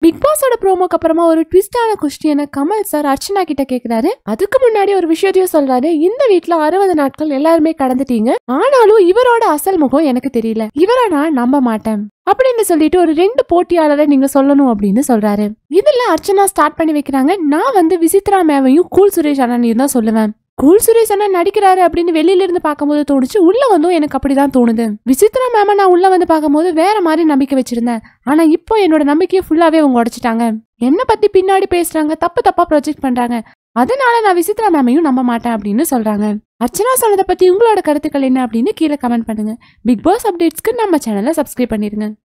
big பாஸோட ப்ரோமோக்கு அப்புறமா ஒரு ட்விஸ்டான கொஸ்டினை கமல் சார் அர்ச்சனா கிட்ட கேக்குறாரு அதுக்கு முன்னாடி ஒரு விஷயத்தையும் சொல்றாரு இந்த வீட்ல அறுபது நாட்கள் எல்லாருமே கடந்துட்டீங்க ஆனாலும் இவரோட அசல் முகம் எனக்கு தெரியல இவரை நான் நம்ப மாட்டேன் அப்படின்னு சொல்லிட்டு ஒரு ரெண்டு போட்டியாளரை நீங்க சொல்லணும் அப்படின்னு சொல்றாரு இதுல அர்ச்சனா ஸ்டார்ட் பண்ணி வைக்கிறாங்க நான் வந்து விசித்ரா மேவையும் கூல் சுரேஷ் அண்ணனையும் தான் சொல்லுவேன் கூல் சுரேஷ் அண்ணா நடிக்கிறாரு அப்படின்னு வெளியில இருந்து பார்க்கும்போது தோணுச்சு உள்ள வந்தும் எனக்கு அப்படிதான் தோணுது விசித்ரா மேம நான் உள்ள வந்து பார்க்கும்போது வேற மாதிரி நம்பிக்கை வச்சிருந்தேன் ஆனா இப்போ என்னோட நம்பிக்கையை ஃபுல்லாவே அவங்க உடைச்சிட்டாங்க என்ன பத்தி பின்னாடி பேசுறாங்க தப்பு தப்பா ப்ரொஜெக்ட் பண்றாங்க அதனால நான் விசித்ரா மேமையும் நம்ப மாட்டேன் அப்படின்னு சொல்றாங்க அர்ச்சனா சொன்னதை பத்தி உங்களோட கருத்துக்கள் என்ன அப்படின்னு கீழே கமெண்ட் பண்ணுங்க பிக் பாஸ் அப்டேட்ஸ்க்கு நம்ம சேனலை சப்ஸ்கிரைப் பண்ணிருங்க